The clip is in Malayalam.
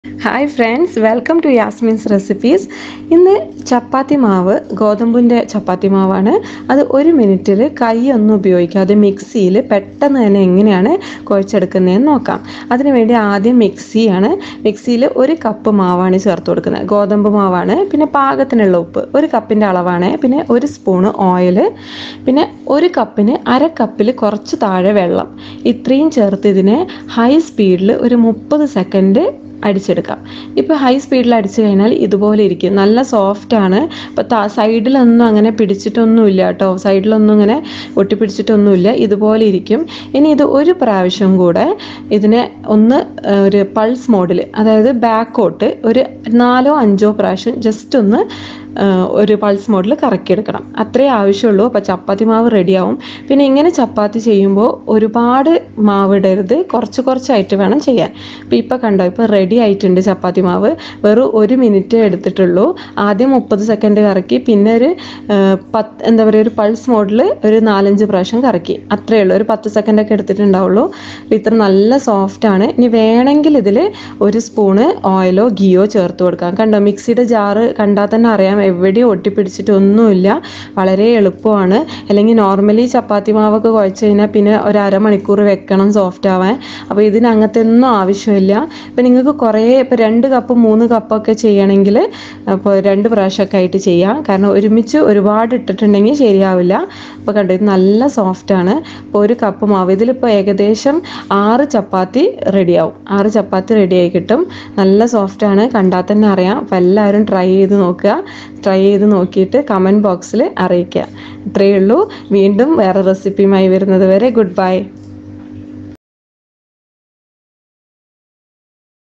hi friends welcome to Yasmin's recipes ഇന്ന് ചപ്പാത്തി മാവ് ഗോതമ്പിൻ്റെ ചപ്പാത്തി മാവാണ് അത് ഒരു മിനിറ്റിൽ കൈയൊന്നും ഉപയോഗിക്കാതെ മിക്സിയിൽ പെട്ടെന്ന് തന്നെ എങ്ങനെയാണ് കുഴച്ചെടുക്കുന്നതെന്ന് നോക്കാം അതിനുവേണ്ടി ആദ്യം മിക്സിയാണ് മിക്സിയിൽ ഒരു കപ്പ് മാവാണ് ചേർത്ത് കൊടുക്കുന്നത് ഗോതമ്പ് മാവാണ് പിന്നെ പാകത്തിനുള്ള ഉപ്പ് ഒരു കപ്പിൻ്റെ അളവാണ് പിന്നെ ഒരു സ്പൂണ് ഓയിൽ പിന്നെ ഒരു കപ്പിന് അര കപ്പിൽ കുറച്ച് താഴെ വെള്ളം ഇത്രയും ചേർത്ത് ഇതിനെ ഹൈ സ്പീഡിൽ ഒരു മുപ്പത് സെക്കൻഡ് അടിച്ചെടുക്കാം ഇപ്പോൾ ഹൈ സ്പീഡിൽ അടിച്ചു കഴിഞ്ഞാൽ ഇതുപോലെ ഇരിക്കും നല്ല സോഫ്റ്റ് ആണ് അപ്പോൾ താ സൈഡിലൊന്നും അങ്ങനെ പിടിച്ചിട്ടൊന്നുമില്ല കേട്ടോ സൈഡിലൊന്നും ഇങ്ങനെ ഒട്ടിപ്പിടിച്ചിട്ടൊന്നുമില്ല ഇതുപോലെ ഇരിക്കും ഇനി ഇത് ഒരു പ്രാവശ്യം കൂടെ ഇതിനെ ഒന്ന് ആ, ഒരു പൾസ് മോഡിൽ അതായത് ബാക്കോട്ട് ഒരു നാലോ അഞ്ചോ പ്രാവശ്യം ജസ്റ്റ് ഒന്ന് ആ, ഒരു പൾസ് മോഡിൽ കറക്കിയെടുക്കണം അത്രേ ആവശ്യമുള്ളൂ അപ്പോൾ ചപ്പാത്തി മാവ് റെഡിയാവും പിന്നെ ഇങ്ങനെ ചപ്പാത്തി ചെയ്യുമ്പോൾ ഒരുപാട് മാവ് ഇടരുത് കുറച്ച് കുറച്ചായിട്ട് വേണം ചെയ്യാൻ അപ്പോൾ ഇപ്പോൾ കണ്ടോ ഇപ്പോൾ റെഡി ആയിട്ടുണ്ട് ചപ്പാത്തി മാവ് വെറും ഒരു മിനിറ്റ് എടുത്തിട്ടുള്ളൂ ആദ്യം മുപ്പത് സെക്കൻഡ് കറക്കി പിന്നെ ഒരു ആ, പത്ത് എന്താ പറയുക ഒരു പൾസ് മോഡിൽ ഒരു നാലഞ്ച് പ്രാവശ്യം കറക്കി അത്രയേ ഉള്ളൂ ഒരു പത്ത് സെക്കൻഡ് ഒക്കെ എടുത്തിട്ടുണ്ടാവുള്ളൂ അപ്പോൾ ഇത്ര നല്ല സോഫ്റ്റ് ആണ് ഇനി വേണമെങ്കിൽ ഇതിൽ ഒരു സ്പൂണ് ഓയിലോ ഗീയോ ചേർത്ത് കൊടുക്കാം കണ്ടോ മിക്സിയുടെ ജാറ് കണ്ടാൽ തന്നെ അറിയാം എവിടെയും ഒട്ടിപ്പിടിച്ചിട്ടൊന്നുമില്ല വളരെ എളുപ്പമാണ് അല്ലെങ്കിൽ നോർമലി ചപ്പാത്തി മാവൊക്കെ കുഴച്ച് കഴിഞ്ഞാൽ പിന്നെ ഒരു അരമണിക്കൂർ വെക്കണം സോഫ്റ്റ് ആവാൻ അപ്പോൾ ഇതിന് അങ്ങനത്തെ ഒന്നും ആവശ്യമില്ല ഇപ്പം നിങ്ങൾക്ക് കുറേ ഇപ്പോൾ രണ്ട് കപ്പ് മൂന്ന് കപ്പൊക്കെ ചെയ്യണമെങ്കിൽ അപ്പോൾ രണ്ട് പ്രാവശ്യമൊക്കെ ആയിട്ട് ചെയ്യാം കാരണം ഒരുമിച്ച് ഒരുപാട് ഇട്ടിട്ടുണ്ടെങ്കിൽ ശരിയാവില്ല അപ്പോൾ കണ്ടോ ഇത് നല്ല സോഫ്റ്റ് ആണ് അപ്പോൾ ഒരു കപ്പ് മാവ് ഇതിലിപ്പോൾ ഏകദേശം ആറ് ചപ്പാത്തി റെഡിയാവും ആറ് ചപ്പാത്തി റെഡിയായി കിട്ടും നല്ല സോഫ്റ്റ് ആണ് കണ്ടാൽ തന്നെ അറിയാം അപ്പോൾ എല്ലാവരും ട്രൈ ചെയ്ത് നോക്കുക ട്രൈ ചെയ്ത് നോക്കിയിട്ട് കമൻറ്റ് ബോക്സിൽ അറിയിക്കുക ഇത്രയേ ഉള്ളൂ വീണ്ടും വേറെ റെസിപ്പിയുമായി വരുന്നത് വരെ ഗുഡ് ബൈ